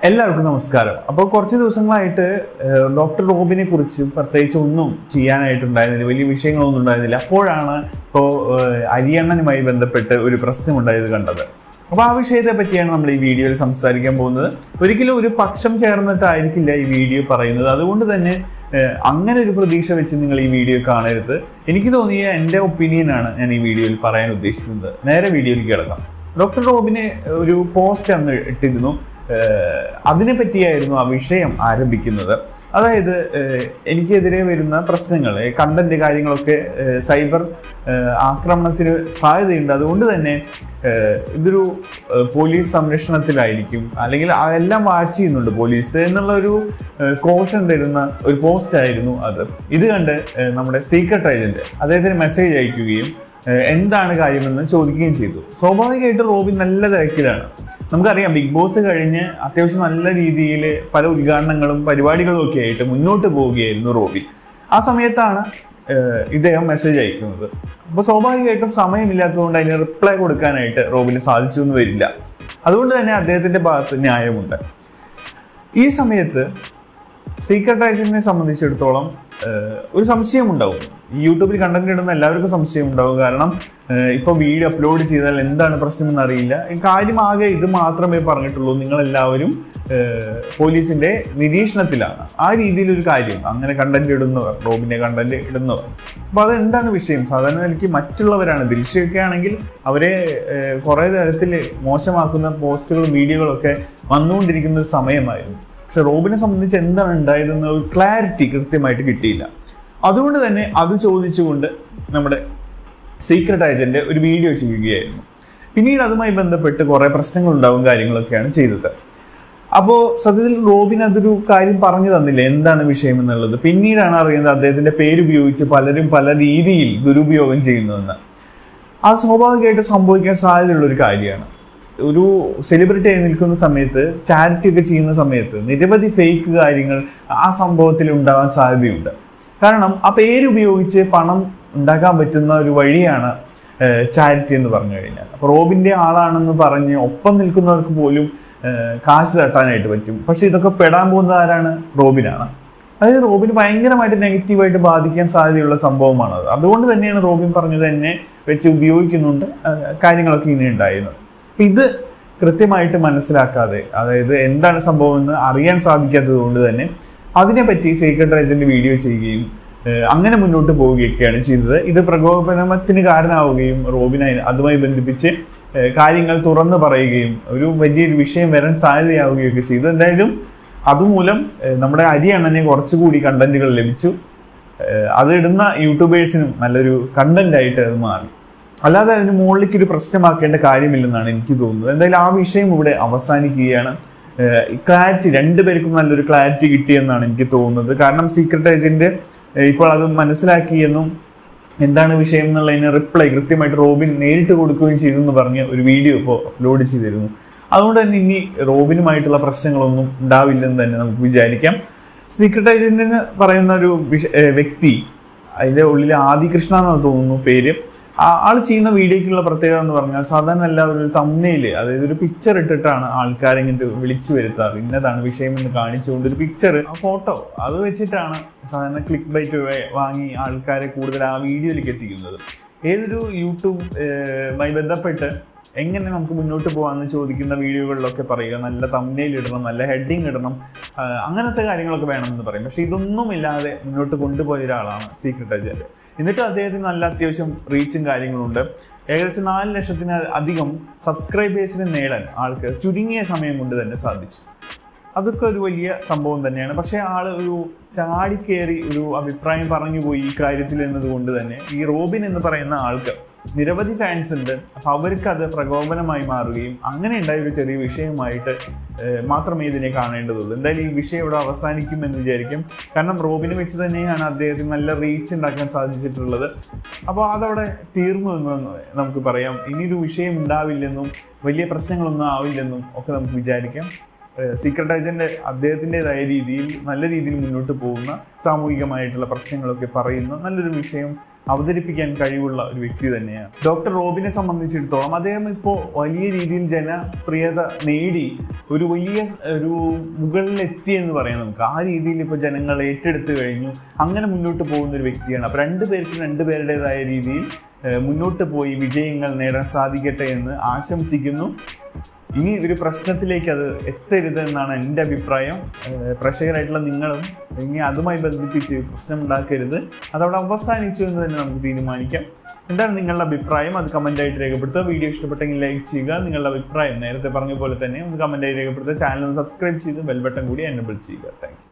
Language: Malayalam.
എല്ലാവർക്കും നമസ്കാരം അപ്പോൾ കുറച്ച് ദിവസങ്ങളായിട്ട് ഏഹ്, ഡോക്ടർ റോബിനെ കുറിച്ച് പ്രത്യേകിച്ച് ഒന്നും ചെയ്യാനായിട്ടുണ്ടായിരുന്നില്ല വലിയ വിഷയങ്ങളൊന്നും ഉണ്ടായിരുന്നില്ല അപ്പോഴാണ് ഇപ്പോൾ അരിയണ്ണനുമായി ബന്ധപ്പെട്ട് ഒരു പ്രശ്നമുണ്ടായത് കണ്ടത് അപ്പോൾ ആ വിഷയത്തെ പറ്റിയാണ് നമ്മൾ ഈ വീഡിയോയിൽ സംസാരിക്കാൻ പോകുന്നത് ഒരിക്കലും ഒരു പക്ഷം ചേർന്നിട്ടായിരിക്കില്ല ഈ വീഡിയോ പറയുന്നത് അതുകൊണ്ട് തന്നെ ഏഹ്, അങ്ങനെ ഒരു പ്രതീക്ഷ വെച്ച് നിങ്ങൾ ഈ വീഡിയോ കാണരുത് എനിക്ക് തോന്നിയ എൻ്റെ ഒപ്പീനിയനാണ് ഞാൻ ഈ വീഡിയോയിൽ പറയാൻ ഉദ്ദേശിക്കുന്നത് നേരെ വീഡിയോയിലേക്ക് കിടക്കാം ഡോക്ടർ റോബിന് ഒരു പോസ്റ്റ് അന്ന് ഇട്ടിരുന്നു ഏഹ് അതിനെ പറ്റിയായിരുന്നു ആ വിഷയം ആരംഭിക്കുന്നത് അതായത് ഏഹ് എനിക്കെതിരെ വരുന്ന പ്രശ്നങ്ങൾ കണ്ടന്റ് കാര്യങ്ങളൊക്കെ ഏഹ് സൈബർ ഏഹ് ആക്രമണത്തിന് സാധ്യതയുണ്ട് അതുകൊണ്ട് തന്നെ ഏഹ് ഇതൊരു ഏഹ് പോലീസ് സംരക്ഷണത്തിലായിരിക്കും അല്ലെങ്കിൽ ആ എല്ലാം വാച്ച് ചെയ്യുന്നുണ്ട് പോലീസ് എന്നുള്ള ഒരു കോഷൻ തരുന്ന ഒരു പോസ്റ്റ് ആയിരുന്നു അത് ഇത് കണ്ട് ഏഹ് നമ്മുടെ സീക്രട്ട് ഏജന്റ് അദ്ദേഹത്തിന് മെസ്സേജ് അയക്കുകയും ഏഹ് എന്താണ് കാര്യമെന്ന് ചോദിക്കുകയും ചെയ്തു സ്വാഭാവികമായിട്ട് റോബിൻ നല്ല തിരക്കിലാണ് നമുക്കറിയാം ബിഗ് ബോസ് കഴിഞ്ഞ് അത്യാവശ്യം നല്ല രീതിയിൽ പല ഉദ്ഘാടനങ്ങളും പരിപാടികളും ഒക്കെ ആയിട്ട് മുന്നോട്ട് പോവുകയായിരുന്നു റോബിൻ ആ സമയത്താണ് ഏഹ് ഇദ്ദേഹം മെസ്സേജ് അയക്കുന്നത് അപ്പോൾ സ്വാഭാവികമായിട്ടും സമയമില്ലാത്തതുകൊണ്ട് അതിന് റിപ്ലൈ കൊടുക്കാനായിട്ട് റോബിന് സാധിച്ചു എന്ന് വരില്ല അതുകൊണ്ട് തന്നെ അദ്ദേഹത്തിന്റെ ഭാഗത്ത് ന്യായമുണ്ട് ഈ സമയത്ത് സീക്രട്ട് റൈസിനെ സംബന്ധിച്ചിടത്തോളം ഏഹ്, ഒരു സംശയം ഉണ്ടാവും ഈ യൂട്യൂബിൽ കണ്ടന്റ് ഇടുന്ന എല്ലാവർക്കും സംശയം ഉണ്ടാവും കാരണം ഏഹ്, ഇപ്പൊ വീഡിയോ അപ്ലോഡ് ചെയ്താൽ എന്താണ് പ്രശ്നമെന്ന് അറിയില്ല ഈ കാര്യം ആകെ ഇത് മാത്രമേ പറഞ്ഞിട്ടുള്ളൂ നിങ്ങൾ എല്ലാവരും ഏഹ്, പോലീസിന്റെ നിരീക്ഷണത്തിലാണ് ആ രീതിയിൽ ഒരു കാര്യം അങ്ങനെ കണ്ടന്റ് ഇടുന്നവർ റോബിന്റെ കണ്ടന്റ് ഇടുന്നവർ അപ്പൊ അത് എന്താണ് വിഷയം സാധാരണ എനിക്ക് മറ്റുള്ളവരാണ് ദൃശ്യമൊക്കെ ആണെങ്കിൽ അവരെ ഏഹ്, കുറെ തരത്തിൽ മോശമാക്കുന്ന പോസ്റ്റുകളും വീഡിയോകളും ഒക്കെ വന്നുകൊണ്ടിരിക്കുന്ന ഒരു സമയമായിരുന്നു പക്ഷെ റോബിനെ സംബന്ധിച്ച് എന്താണ് ഉണ്ടായതെന്ന ഒരു ക്ലാരിറ്റി കൃത്യമായിട്ട് കിട്ടിയില്ല അതുകൊണ്ട് തന്നെ അത് ചോദിച്ചുകൊണ്ട് നമ്മുടെ സീക്രട്ട് ഏജന്റ് ഒരു വീഡിയോ ചെയ്യുകയായിരുന്നു പിന്നീട് അതുമായി ബന്ധപ്പെട്ട് കുറെ പ്രശ്നങ്ങൾ ഉണ്ടാവും കാര്യങ്ങളൊക്കെയാണ് ചെയ്തത് അപ്പോൾ സത്യത്തിൽ റോബിൻ അതൊരു കാര്യം പറഞ്ഞു തന്നില്ല എന്താണ് വിഷയം എന്നുള്ളത് പിന്നീടാണ് അറിയുന്നത് അദ്ദേഹത്തിന്റെ പേര് ഉപയോഗിച്ച് പലരും പല രീതിയിൽ ദുരുപയോഗം ചെയ്യുന്നതെന്ന് അത് സ്വാഭാവികമായിട്ട് സംഭവിക്കാൻ സാധ്യതയുള്ള ഒരു കാര്യമാണ് ഒരു സെലിബ്രിറ്റി ആയി നിൽക്കുന്ന സമയത്ത് ചാരിറ്റി ഒക്കെ ചെയ്യുന്ന സമയത്ത് നിരവധി ഫേക്ക് കാര്യങ്ങൾ ആ സംഭവത്തിൽ ഉണ്ടാകാൻ സാധ്യതയുണ്ട് കാരണം ആ പേര് ഉപയോഗിച്ച് പണം ഉണ്ടാക്കാൻ പറ്റുന്ന ഒരു വഴിയാണ് ചാരിറ്റി എന്ന് പറഞ്ഞു കഴിഞ്ഞാൽ അപ്പോൾ റോബിന്റെ ആളാണെന്ന് പറഞ്ഞ് ഒപ്പം നിൽക്കുന്നവർക്ക് പോലും ഏഹ്, കാശ് തട്ടാനായിട്ട് പറ്റും പക്ഷെ ഇതൊക്കെ പെടാൻ പോകുന്നത് ആരാണ് റോബിനാണ് അതായത് റോബിന് ഭയങ്കരമായിട്ട് നെഗറ്റീവായിട്ട് ബാധിക്കാൻ സാധ്യതയുള്ള സംഭവമാണ് അത് അതുകൊണ്ട് തന്നെയാണ് റോബിൻ പറഞ്ഞത് എന്നെ വെച്ച് ഉപയോഗിക്കുന്നുണ്ട് ആ, കാര്യങ്ങളൊക്കെ ഇങ്ങനെ ഉണ്ടായിരുന്നത് അപ്പൊ ഇത് കൃത്യമായിട്ട് മനസ്സിലാക്കാതെ അതായത് എന്താണ് സംഭവം എന്ന് അറിയാൻ സാധിക്കാത്തത് കൊണ്ട് തന്നെ അതിനെപ്പറ്റി സീക്രട്ട് ഏജന്റ് വീഡിയോ ചെയ്യുകയും ഏഹ്, അങ്ങനെ മുന്നോട്ട് പോവുകയൊക്കെയാണ് ചെയ്തത് ഇത് പ്രകോപനത്തിന് കാരണമാവുകയും റോബിനെ അതുമായി ബന്ധിപ്പിച്ച് ഏഹ്, കാര്യങ്ങൾ തുറന്നു പറയുകയും ഒരു വലിയൊരു വിഷയം വരാൻ സാധ്യതയാവുകയൊക്കെ ചെയ്തു എന്തായാലും അതുമൂലം ഏഹ്, നമ്മുടെ അരിയണ്ണനെ കുറച്ചുകൂടി കണ്ടന്റുകൾ ലഭിച്ചു ഏഹ്, അത് ഇടുന്ന യൂട്യൂബേഴ്സിനും നല്ലൊരു കണ്ടന്റ് ആയിട്ട് അത് മാറി അല്ലാതെ അതിന് മുകളിലേക്ക് ഒരു പ്രശ്നമാക്കേണ്ട കാര്യമില്ലെന്നാണ് എനിക്ക് തോന്നുന്നത് എന്തായാലും ആ വിഷയം ഇവിടെ അവസാനിക്കുകയാണ് ക്ലാരിറ്റി രണ്ടുപേർക്കും നല്ലൊരു ക്ലാരിറ്റി കിട്ടിയെന്നാണ് എനിക്ക് തോന്നുന്നത് കാരണം സീക്രട്ട് ഏജന്റ് ഇപ്പോൾ അത് മനസ്സിലാക്കിയെന്നും എന്താണ് വിഷയം എന്നുള്ളതിന് റിപ്ലൈ കൃത്യമായിട്ട് റോബിൻ നേരിട്ട് കൊടുക്കുകയും ചെയ്തു എന്ന് പറഞ്ഞ് ഒരു വീഡിയോ ഇപ്പോൾ അപ്ലോഡ് ചെയ്തിരുന്നു അതുകൊണ്ട് തന്നെ ഇനി റോബിനുമായിട്ടുള്ള പ്രശ്നങ്ങളൊന്നും ഉണ്ടാവില്ലെന്ന് തന്നെ നമുക്ക് വിചാരിക്കാം സീക്രട്ട് ഏജന്റിന് പറയുന്ന ഒരു വിഷ ഏഹ് വ്യക്തി അതിന്റെ ഉള്ളിൽ ആദികൃഷ്ണ എന്നാണ് തോന്നുന്നു പേര് ആ- ആള് ചെയ്യുന്ന വീഡിയോക്കുള്ള പ്രത്യേകത എന്ന് പറഞ്ഞാൽ സാധാരണ എല്ലാവരും ഒരു തമ്മയില് അതായത് ഒരു പിക്ചർ ഇട്ടിട്ടാണ് ആൾക്കാരെ ഇങ്ങോട്ട് വിളിച്ചു വരുത്താറ് ഇന്നതാണ് വിഷയം എന്ന് കാണിച്ചുകൊണ്ട് ഒരു പിക്ചർ ഫോട്ടോ അത് വെച്ചിട്ടാണ് സാധാരണ ക്ലിക്ക് ബൈറ്റ് വാങ്ങി ആൾക്കാരെ കൂടുതൽ ആ വീഡിയോയിലേക്ക് എത്തിക്കുന്നത് ഏതൊരു യൂട്യൂബുമായി ബന്ധപ്പെട്ട് എങ്ങനെ നമുക്ക് മുന്നോട്ട് പോകാമെന്ന് ചോദിക്കുന്ന വീഡിയോകളിലൊക്കെ പറയുക നല്ല തമ്മനയിൽ ഇടണം നല്ല ഹെഡിങ് ഇടണം ആ, അങ്ങനത്തെ കാര്യങ്ങളൊക്കെ വേണമെന്ന് പറയും പക്ഷെ ഇതൊന്നും ഇല്ലാതെ മുന്നോട്ട് കൊണ്ടുപോയ ഒരാളാണ് സീക്രട്ട് ഏജന്റ് എന്നിട്ട് അദ്ദേഹത്തിന് നല്ല അത്യാവശ്യം റീച്ചും കാര്യങ്ങളുണ്ട് ഏകദേശം നാല് ലക്ഷത്തിന് അധികം സബ്സ്ക്രൈബേഴ്സിന് നേടാൻ ആൾക്ക് ചുരുങ്ങിയ സമയം കൊണ്ട് തന്നെ സാധിച്ചു അതൊക്കെ ഒരു വലിയ സംഭവം തന്നെയാണ് പക്ഷേ ആള് ഒരു ചാടിക്കേറി ഒരു അഭിപ്രായം പറഞ്ഞു പോയി ഈ കാര്യത്തിൽ എന്നതുകൊണ്ട് തന്നെ ഈ റോബിൻ എന്ന് പറയുന്ന ആൾക്ക് നിരവധി ഫാൻസ് ഉണ്ട് അപ്പൊ അവർക്ക് അത് പ്രകോപനമായി മാറുകയും അങ്ങനെ ഉണ്ടായ ഒരു ചെറിയ വിഷയമായിട്ട് ഏഹ്, മാത്രമേ ഇതിനെ കാണേണ്ടതുള്ളൂ എന്തായാലും ഈ വിഷയം ഇവിടെ അവസാനിക്കും എന്ന് വിചാരിക്കും കാരണം റോബിനെ വെച്ച് തന്നെയാണ് അദ്ദേഹത്തിന് നല്ല റീച്ച് ഉണ്ടാക്കാൻ സാധിച്ചിട്ടുള്ളത് അപ്പോൾ അതവിടെ തീർന്നു എന്ന് നമുക്ക് പറയാം ഇനിയൊരു വിഷയം ഉണ്ടാവില്ലെന്നും വലിയ പ്രശ്നങ്ങളൊന്നും ആവില്ലെന്നും ഒക്കെ നമുക്ക് വിചാരിക്കാം സീക്രട്ട് ഏജന്റ് അദ്ദേഹത്തിൻ്റെതായ രീതിയിൽ നല്ല രീതിയിൽ മുന്നോട്ട് പോകുന്ന സാമൂഹികമായിട്ടുള്ള പ്രശ്നങ്ങളൊക്കെ പറയുന്ന നല്ലൊരു വിഷയം അവതരിപ്പിക്കാൻ കഴിവുള്ള ഒരു വ്യക്തി തന്നെയാണ് ഡോക്ടർ റോബിനെ സംബന്ധിച്ചിടത്തോളം അദ്ദേഹം ഇപ്പോൾ വലിയ രീതിയിൽ ജനപ്രിയത നേടി ഒരു വലിയ ഒരു മുകളിലെത്തി എന്ന് പറയാം നമുക്ക് ആ രീതിയിൽ ഇപ്പോൾ ജനങ്ങൾ ഏറ്റെടുത്ത് കഴിഞ്ഞു അങ്ങനെ മുന്നോട്ട് പോകുന്ന ഒരു വ്യക്തിയാണ് അപ്പോൾ രണ്ട് പേർക്കും രണ്ട് പേരുടേതായ രീതിയിൽ ഏഹ്, മുന്നോട്ട് പോയി വിജയങ്ങൾ നേടാൻ സാധിക്കട്ടെ എന്ന് ആശംസിക്കുന്നു ഇനി ഒരു പ്രശ്നത്തിലേക്ക് അത് എത്തരുത് എന്നാണ് എൻ്റെ അഭിപ്രായം ഏഹ് പ്രേക്ഷകരായിട്ടുള്ള നിങ്ങളും ഇനി അതുമായി ബന്ധിപ്പിച്ച് പ്രശ്നം ഉണ്ടാക്കരുത് അതവിടെ അവസാനിച്ചു എന്ന് തന്നെ നമുക്ക് തീരുമാനിക്കാം എന്താണ് നിങ്ങളുടെ അഭിപ്രായം അത് കമൻ്റായിട്ട് രേഖപ്പെടുത്തുക വീഡിയോ ഇഷ്ടപ്പെട്ടെങ്കിൽ ലൈക്ക് ചെയ്യുക നിങ്ങളുടെ അഭിപ്രായം നേരത്തെ പറഞ്ഞ പോലെ തന്നെ ഒന്ന് കമൻ്റായി രേഖപ്പെടുത്തുക ചാനൽ ഒന്ന് സബ്സ്ക്രൈബ് ചെയ്ത് ബെൽ ബട്ടൺ കൂടി എനബിൾ ചെയ്യുക താങ്ക്